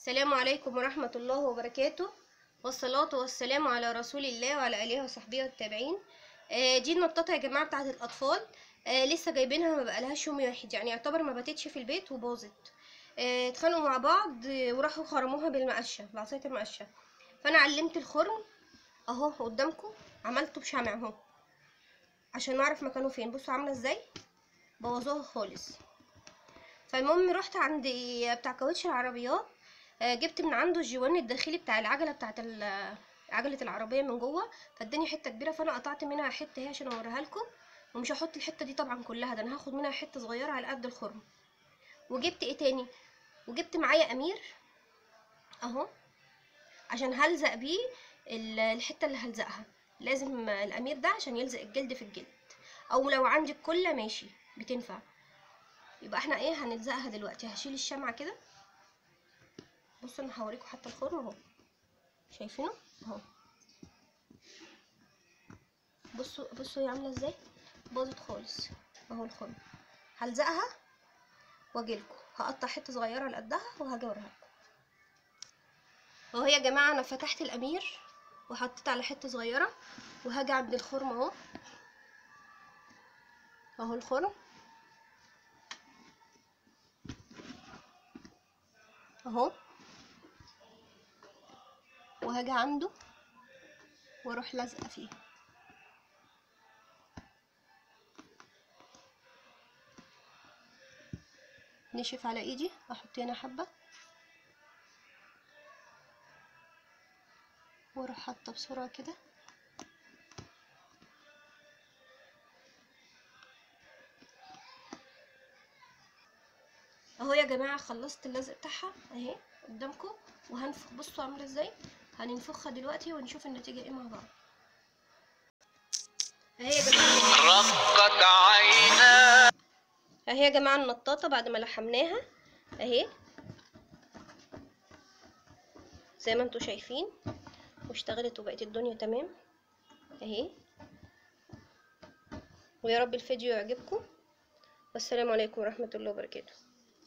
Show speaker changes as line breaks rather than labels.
السلام عليكم ورحمة الله وبركاته والصلاة والسلام على رسول الله وعلى آله وصحبه والتابعين آه، دي النطاطة يا جماعة بتاعت الأطفال آه، لسه جايبينها ما بقالهاش يوم واحد يعني يعتبر ما باتتش في البيت وباظت آه، اتخانقوا مع بعض آه، وراحوا خرموها بالمقشة بعصاية المقشة فأنا علمت الخرم أهو قدامكم عملته بشمع اهو عشان نعرف مكانه فين بصوا عاملة ازاي بوظوها خالص فالمهم رحت عند بتاع كاوتش العربيات آه، جبت من عنده الجوان الداخلي بتاع العجله بتاعت ال- عجله العربيه من جوه فاداني حته كبيره فانا قطعت منها حته اهي عشان اوريها لكم ومش هحط الحته دي طبعا كلها ده انا هاخد منها حته صغيره على قد الخرم وجبت ايه تاني وجبت معايا امير اهو عشان هلزق بيه ال- الحته اللي هلزقها لازم الامير ده عشان يلزق الجلد في الجلد او لو عندك كله ماشي بتنفع يبقى احنا ايه هنلزقها دلوقتي هشيل الشمعة كده بصوا انا هوريكم حتى الخرم اهو شايفينه اهو بصوا بصوا هي عامله ازاي باظت خالص اهو الخرم هلزقها واجيلكوا هقطع حته صغيره لقدها وهاجي اوريها لكم اهو يا جماعه انا فتحت الامير وحطيت على حته صغيره وهاجي عند الخرم اهو اهو الخرم اهو وهاجي عنده واروح لازقه فيه نشف على ايدي احط هنا حبه واروح حاطه بسرعه كده اهو يا جماعه خلصت اللزق بتاعها اهي قدامكم وهنفخ بصوا عامله ازاي هننفخها دلوقتي ونشوف النتيجه ايه مع بعض اهي يا جماعه
رقت عينا
اهي يا جماعه النطاطه بعد ما لحمناها اهي زي ما انتوا شايفين واشتغلت وبقت الدنيا تمام اهي ويا رب الفيديو يعجبكم والسلام عليكم ورحمه الله وبركاته